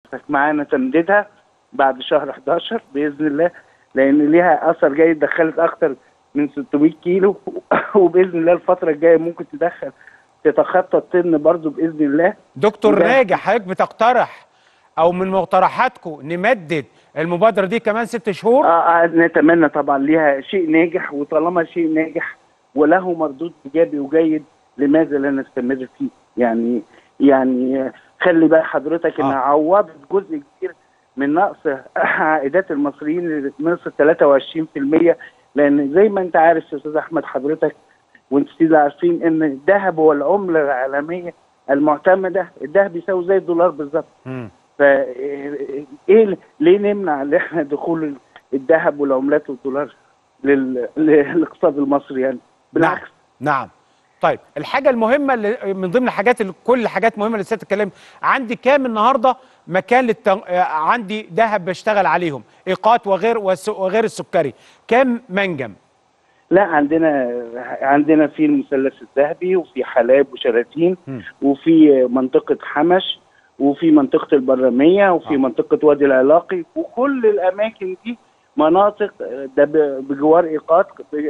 معانا تمديدها بعد شهر 11 باذن الله لان ليها اثر جيد دخلت اكتر من 600 كيلو وباذن الله الفتره الجايه ممكن تدخل تتخطى الطن برضو باذن الله دكتور وده- راجع حضرتك بتقترح او من مقترحاتكم نمدد المبادره دي كمان ست شهور اه آه، نتمنى طبعا ليها شيء ناجح وطالما شيء ناجح وله مردود ايجابي وجيد لماذا لا نستمر فيه يعني يعني آه، خلي بقى حضرتك انها آه. عوضت جزء كبير من نقص عائدات المصريين اللي نقص 23% لان زي ما انت عارف يا استاذ احمد حضرتك وانت سيدي عارفين ان الذهب هو العمله العالميه المعتمده الذهب يساوي زي الدولار بالظبط مم. فا ايه ليه نمنع ان احنا دخول الذهب والعملات والدولار لل- للاقتصاد المصري يعني بالعكس نعم طيب الحاجة المهمة اللي من ضمن الحاجات اللي كل الحاجات مهمة اللي سيادة اتكلم عندي كام النهاردة مكان للتن... آه، عندي ذهب بشتغل عليهم ايقات وغير والس... وغير السكري كام منجم لا عندنا عندنا في المثلث الذهبي وفي حلاب وشلاتين مم. وفي منطقة حمش وفي منطقة البرامية وفي آه. منطقة وادي العلاقي وكل الأماكن دي مناطق ده ب- بجوار إيقات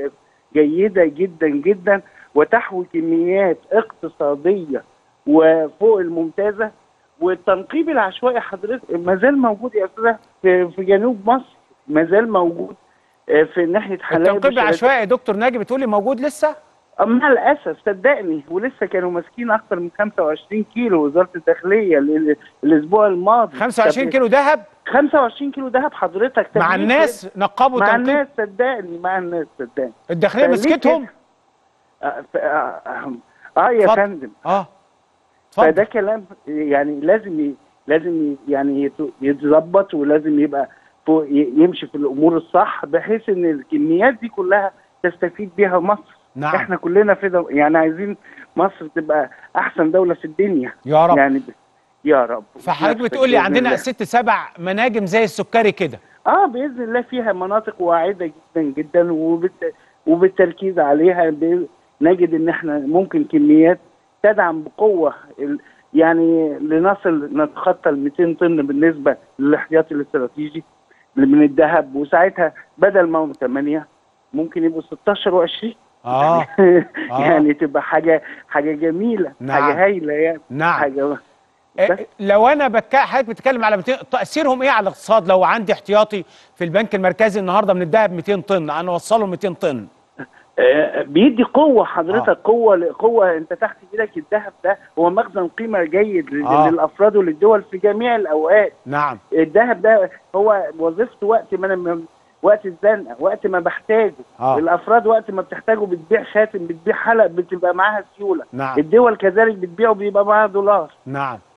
جيدة جدا جدا وتحوي كميات اقتصادية وفوق الممتازة والتنقيب العشوائي حضرتك ما زال موجود يا أستاذ في, في جنوب مصر ما زال موجود آه، في ناحية حلاب التنقيب وشلاتين. العشوائي يا دكتور ناجي بتقولي موجود لسه مع الاسف صدقني ولسه كانوا ماسكين اكتر من 25 كيلو وزاره الداخليه ال- ال- الاسبوع الماضي 25 طب كيلو ذهب 25 كيلو دهب حضرتك طب مع ليه الناس كده؟ نقبوا مع تنقيب الناس صدقني مع الناس صدقني الداخلية فليه مسكتهم كده؟ آه, ف- آه, آه, اه يا اتفضل. فندم اه فده اتفضل كلام يعني لازم ي- لازم ي- يعني يت- يتظبط ولازم يبقى فوق ي- يمشي في الامور الصح بحيث ان الكميات دي كلها تستفيد بيها مصر نعم. احنا كلنا في دو... يعني عايزين مصر تبقى احسن دوله في الدنيا يا رب يعني ب... يا رب فحضرتك نفسك بتقولي بإذن عندنا الله. ست سبع مناجم زي السكري كده اه باذن الله فيها مناطق واعده جدا جدا وبالت... وبالتركيز عليها ب... نجد ان احنا ممكن كميات تدعم بقوه ال... يعني لنصل نتخطى ال 200 طن بالنسبه للاحتياطي الاستراتيجي من الذهب وساعتها بدل ما هم 8 ممكن يبقوا 16 و20 اه يعني تبقى حاجه حاجه جميله نعم. حاجه هايله يعني نعم. حاجه بس. إيه، لو انا بك... حضرتك بتتكلم على 200 تاثيرهم ايه على الاقتصاد لو عندي احتياطي في البنك المركزي النهارده من الذهب 200 طن انا اوصله 200 طن آه، بيدي قوة حضرتك آه. آه. قوة قوة انت تحت ايدك الذهب ده هو مخزن قيمة جيد لل- آه. للافراد وللدول في جميع الاوقات نعم الذهب ده هو وظيفته وقت ما انا م- وقت الزنقة وقت ما بحتاجه آه. الافراد وقت ما بتحتاجه بتبيع خاتم بتبيع حلق بتبقى معاها سيولة نعم. الدول كذلك بتبيعه بيبقى معاها دولار نعم